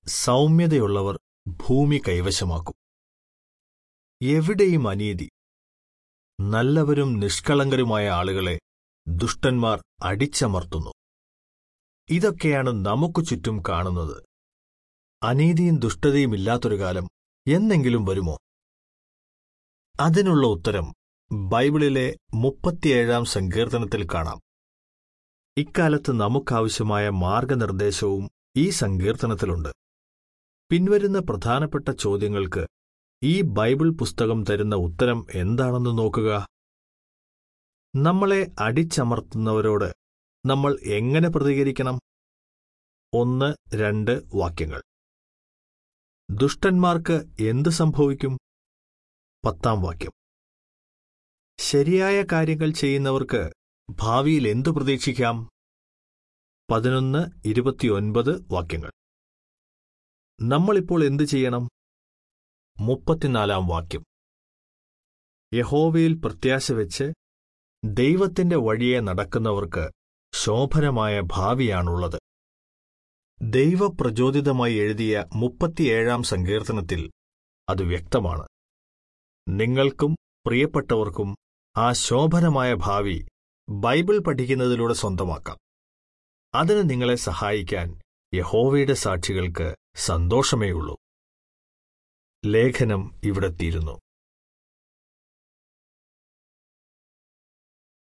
സൗമ്യതയുള്ളവർ ഭൂമി കൈവശമാക്കും എവിടെയും അനീതി നല്ലവരും നിഷ്കളങ്കരുമായ ആളുകളെ ദുഷ്ടന്മാർ അടിച്ചമർത്തുന്നു ഇതൊക്കെയാണ് നമുക്കു ചുറ്റും കാണുന്നത് അനീതിയും ദുഷ്ടതയും ഇല്ലാത്തൊരു കാലം എന്നെങ്കിലും വരുമോ അതിനുള്ള ഉത്തരം ബൈബിളിലെ മുപ്പത്തിയേഴാം സങ്കീർത്തനത്തിൽ കാണാം ഇക്കാലത്ത് നമുക്കാവശ്യമായ മാർഗനിർദ്ദേശവും ഈ സങ്കീർത്തനത്തിലുണ്ട് പിൻവരുന്ന പ്രധാനപ്പെട്ട ചോദ്യങ്ങൾക്ക് ഈ ബൈബിൾ പുസ്തകം തരുന്ന ഉത്തരം എന്താണെന്ന് നോക്കുക നമ്മളെ അടിച്ചമർത്തുന്നവരോട് നമ്മൾ എങ്ങനെ പ്രതികരിക്കണം ഒന്ന് രണ്ട് വാക്യങ്ങൾ ദുഷ്ടന്മാർക്ക് എന്ത് സംഭവിക്കും പത്താം വാക്യം ശരിയായ കാര്യങ്ങൾ ചെയ്യുന്നവർക്ക് ഭാവിയിൽ എന്തു പ്രതീക്ഷിക്കാം പതിനൊന്ന് ഇരുപത്തിയൊൻപത് വാക്യങ്ങൾ നമ്മളിപ്പോൾ എന്തു ചെയ്യണം മുപ്പത്തിനാലാം വാക്യം യഹോവയിൽ പ്രത്യാശ വെച്ച് ദൈവത്തിന്റെ വഴിയെ നടക്കുന്നവർക്ക് ശോഭനമായ ഭാവിയാണുള്ളത് ദൈവപ്രചോദിതമായി എഴുതിയ മുപ്പത്തിയേഴാം സങ്കീർത്തനത്തിൽ അത് വ്യക്തമാണ് നിങ്ങൾക്കും പ്രിയപ്പെട്ടവർക്കും ആ ശോഭനമായ ഭാവി ബൈബിൾ പഠിക്കുന്നതിലൂടെ സ്വന്തമാക്കാം അതിന് നിങ്ങളെ സഹായിക്കാൻ യഹോവയുടെ സാക്ഷികൾക്ക് സന്തോഷമേയുള്ളൂ ലേഖനം ഇവിടെ തീരുന്നു